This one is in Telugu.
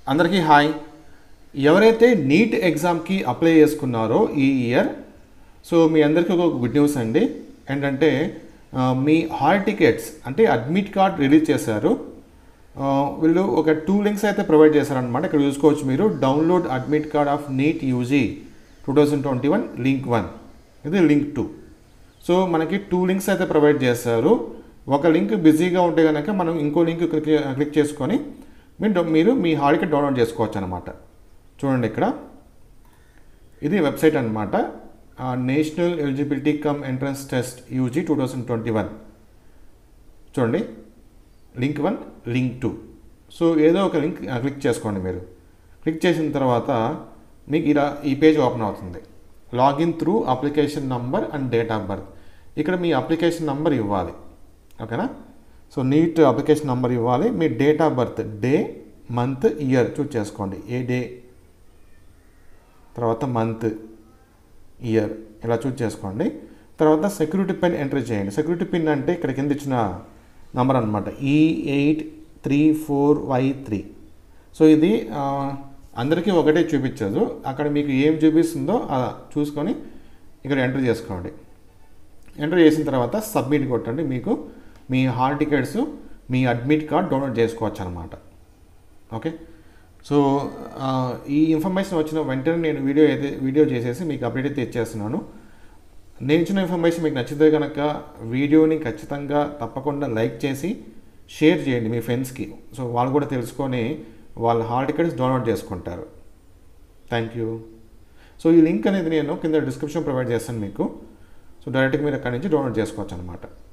అందరికీ హాయ్ ఎవరైతే నీట్ ఎగ్జామ్కి అప్లై చేసుకున్నారో ఈ ఇయర్ సో మీ అందరికీ ఒక గుడ్ న్యూస్ అండి ఏంటంటే ఆ, మీ హాల్ టికెట్స్ అంటే అడ్మిట్ కార్డ్ రిలీజ్ చేశారు ఆ, వీళ్ళు ఒక టూ లింక్స్ అయితే ప్రొవైడ్ చేశారనమాట ఇక్కడ చూసుకోవచ్చు మీరు download admit card of NEET UG two thousand twenty one link one ఇది లింక్ టూ సో మనకి టూ లింక్స్ అయితే ప్రొవైడ్ చేస్తారు ఒక లింక్ బిజీగా ఉంటే కనుక మనం ఇంకో లింక్ క్లిక్ క్లిక్ చేసుకొని మీరు డౌ- మీరు మీ హాల్ టికెట్ డౌన్లోడ్ చేసుకోవచ్చు అనమాట చూడండి ఇక్కడ ఇది వెబ్సైట్ అనమాట national eligibility cum entrance test UG two thousand twenty one చూడండి link one link two so ఏదో ఒక లింక్ ఆ, క్లిక్ చేసుకోండి మీరు క్లిక్ చేసిన తర్వాత మీకు ఇలా ఈ పేజ్ ఓపెన్ అవుతుంది login through application number and date of birth ఇక్కడ మీ అప్లికేషన్ నంబర్ ఇవ్వాలి ఓకేనా సో నీట్ అప్లికేషన్ నంబర్ ఇవ్వాలి మీ date of birth day month year choose చేసుకోండి ఏ డే తర్వాత మంత్ ఇయర్ ఇలా చూస్ చేసుకోండి తర్వాత సెక్యూరిటీ పిన్ ఎంటర్ చేయండి సెక్యూరిటీ పిన్ అంటే ఇక్కడ కింద ఇచ్చిన నంబర్ అనమాట ఈ eight three four Y three so ఇది ఆ, అందరికీ ఒకటే చూపించదు అక్కడ మీకు ఏం చూపిస్తుందో అలా చూసుకొని ఇక్కడ ఎంటర్ చేసుకోండి ఎంటర్ చేసిన తర్వాత సబ్మిట్ కొట్టండి మీకు మీ హాల్ టికెట్స్ మీ అడ్మిట్ కార్డ్ డౌన్లోడ్ చేసుకోవచ్చు అనమాట ఓకే సో ఆ, ఈ ఇన్ఫర్మేషన్ వచ్చిన వెంటనే నేను వీడియో అయితే వీడియో చేసేసి మీకు అప్డేట్ అయితే ఇచ్చేస్తున్నాను నేను ఇచ్చిన ఇన్ఫర్మేషన్ మీకు నచ్చితే కనుక వీడియోని ఖచ్చితంగా తప్పకుండా లైక్ చేసి షేర్ చేయండి మీ ఫ్రెండ్స్కి సో వాళ్ళు కూడా తెలుసుకొని వాళ్ళ హాల్ టికెట్స్ డౌన్లోడ్ చేసుకుంటారు థ్యాంక్ యూ సో ఈ లింక్ అనేది నేను కింద డిస్క్రిప్షన్ ప్రొవైడ్ చేస్తాను మీకు సో డైరెక్ట్గా మీరు అక్కడి నుంచి డౌన్లోడ్ చేసుకోవచ్చు అనమాట